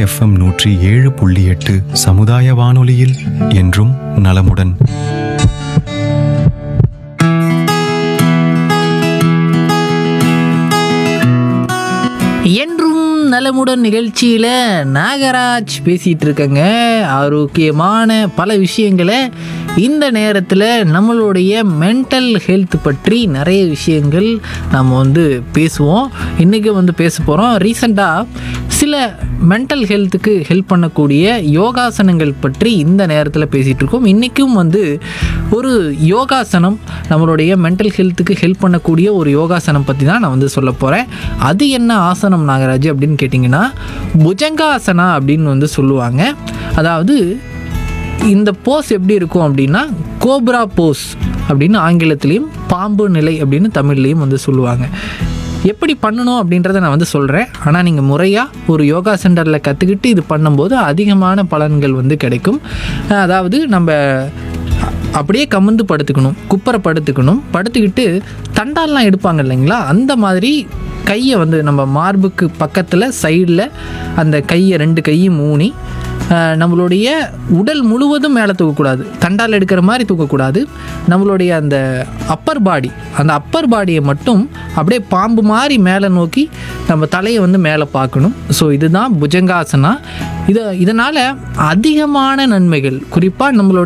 FM நூற்றி ஏழு புள்ளி எட்டு சமுதாய வானொலியில் என்றும் நலமுடன் என்றும் நலமுடன் நிகழ்ச்சியில் நாகராஜ் பேசிகிட்டு இருக்கங்க ஆரோக்கியமான பல விஷயங்களை இந்த நேரத்தில் நம்மளுடைய மென்டல் ஹெல்த் பற்றி நிறைய விஷயங்கள் நம்ம வந்து பேசுவோம் இன்றைக்கி வந்து பேச போகிறோம் ரீசெண்டாக சில மென்டல் ஹெல்த்துக்கு ஹெல்ப் பண்ணக்கூடிய யோகாசனங்கள் பற்றி இந்த நேரத்தில் பேசிகிட்டு இருக்கோம் இன்றைக்கும் வந்து ஒரு யோகாசனம் நம்மளுடைய மென்டல் ஹெல்த்துக்கு ஹெல்ப் பண்ணக்கூடிய ஒரு யோகாசனம் பற்றி தான் நான் வந்து சொல்ல போகிறேன் அது என்ன ஆசனம் நாகராஜ் அப்படின்னு கேட்டிங்கன்னா புஜங்காசனா அப்படின்னு வந்து சொல்லுவாங்க அதாவது இந்த போஸ் எப்படி இருக்கும் அப்படின்னா கோப்ரா போஸ் அப்படின்னு ஆங்கிலத்திலையும் பாம்பு நிலை அப்படின்னு தமிழ்லையும் வந்து சொல்லுவாங்க எப்படி பண்ணணும் அப்படின்றத நான் வந்து சொல்கிறேன் ஆனால் நீங்கள் முறையாக ஒரு யோகா சென்டரில் கற்றுக்கிட்டு இது பண்ணும்போது அதிகமான பலன்கள் வந்து கிடைக்கும் அதாவது நம்ம அப்படியே கமுந்து படுத்துக்கணும் குப்பரை படுத்துக்கணும் படுத்துக்கிட்டு தண்டால்லாம் எடுப்பாங்க இல்லைங்களா அந்த மாதிரி கையை வந்து நம்ம மார்புக்கு பக்கத்தில் சைடில் அந்த கையை ரெண்டு கையும் மூணி ஆஹ், நம்மளுடைய உடல் முழுவதும் மேலே தூக்கக்கூடாது தண்டால் எடுக்கிற மாதிரி தூக்கக்கூடாது நம்மளுடைய அந்த அப்பர் பாடி அந்த அப்பர் பாடியை மட்டும் அப்படியே பாம்பு மாதிரி மேலே நோக்கி நம்ம தலையை வந்து மேலே பார்க்கணும் ஸோ இதுதான் புஜங்காசனா இதை இதனால் அதிகமான நன்மைகள் குறிப்பாக நம்மளுடைய